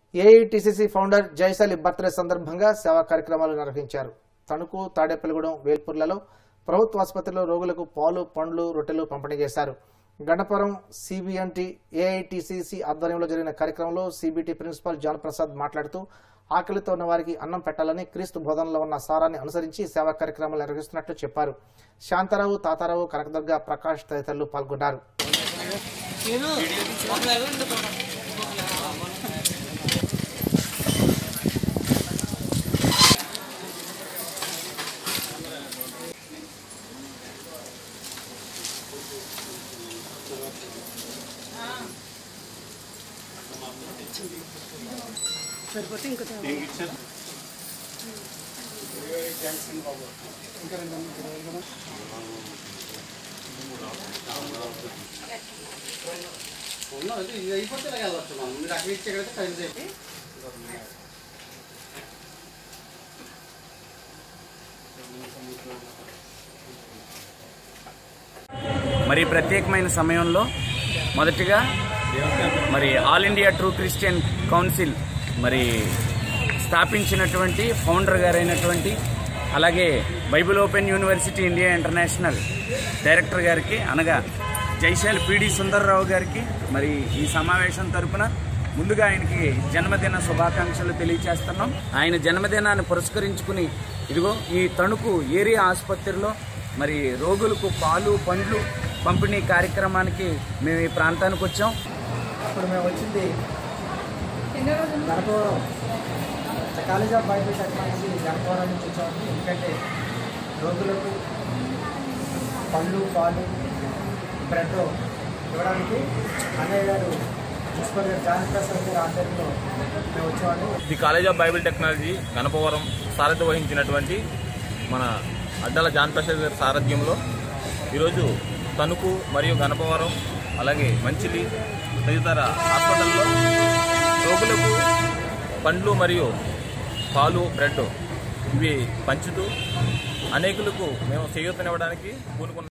AITCC founder జయశాలి birthday సందర్భంగా సేవా కార్యక్రమాలు నిర్వహించారు తణుకు తాడేపల్లిగూడెం వేల్పూర్లలో ప్రభుత్వ ఆసుపత్రిలో రోగులకు పాలు పండ్లు రొట్టెలు పంపిణీ చేశారు గణపురం సిబిఎన్టి ఏఐటిసిసి ఆధ్వర్యంలో జరిగిన కార్యక్రమంలో సిబిటి ప్రిన్సిపాల్ జాన్ ప్రసాద్ మాట్లాడుతూ ఆకలితో ఉన్న వారికి అన్నం పెట్టాలని క్రీస్తు బోధనలో ఉన్న సారాన్ని అనుసరించి సేవా కార్యక్రమాలు నిర్వహిస్తున్నట్లు చెప్పారు శాంతారావు తాతారావు కనకదుర్గ ప్రకాష్ తదితరులు పాల్గొన్నారు సరిపోతే ఇంకో ఇది అయిపోతే ఇలా వెళ్ళొచ్చు మనం మీరు అక్కడ ఇచ్చేకైతే టైం చేయండి మరి ఈ ప్రత్యేకమైన సమయంలో మొదటిగా మరి all India true Christian council మరి స్థాపించినటువంటి ఫౌండర్ గారైనటువంటి అలాగే Bible open university India international director గారికి అనగా జైశాల్ పిడి సుందర్రావు గారికి మరి ఈ సమావేశం తరపున ముందుగా ఆయనకి జన్మదిన శుభాకాంక్షలు తెలియజేస్తున్నాం ఆయన జన్మదినాన్ని పురస్కరించుకుని ఇదిగో ఈ తణుకు ఏరియా ఆసుపత్రిలో మరి రోగులకు పాలు పండ్లు పంపిణీ కార్యక్రమానికి మేము ఈ ప్రాంతానికి వచ్చాం ఇప్పుడు మేము వచ్చింది Ganapavaram college of Bible technology Ganapavaram నుంచి వచ్చాము ఎందుకంటే రోగులకు పళ్ళు పాలు బ్రెడ్ ఇవ్వడానికి అన్నయ్య గారు ప్రిన్సిపల్ గారు జాన్ ప్రసాద్ గారి ఆధ్వర్యంలో మేము వచ్చామండి the college of Bible technology Ganapavaram సారథ్యం వహించినటువంటి మన అడ్డల జాన్ ప్రసాద్ గారి సారథ్యంలో ఈరోజు తణుకు మరియు గణపవరం అలాగే మంచిలి తదితర హాస్పిటల్లో రోగులకు పండ్లు మరియు పాలు బ్రెడ్ ఇవి పంచుతూ అనేకులకు మేము చేయూతనివ్వడానికి పూనుకున్నాం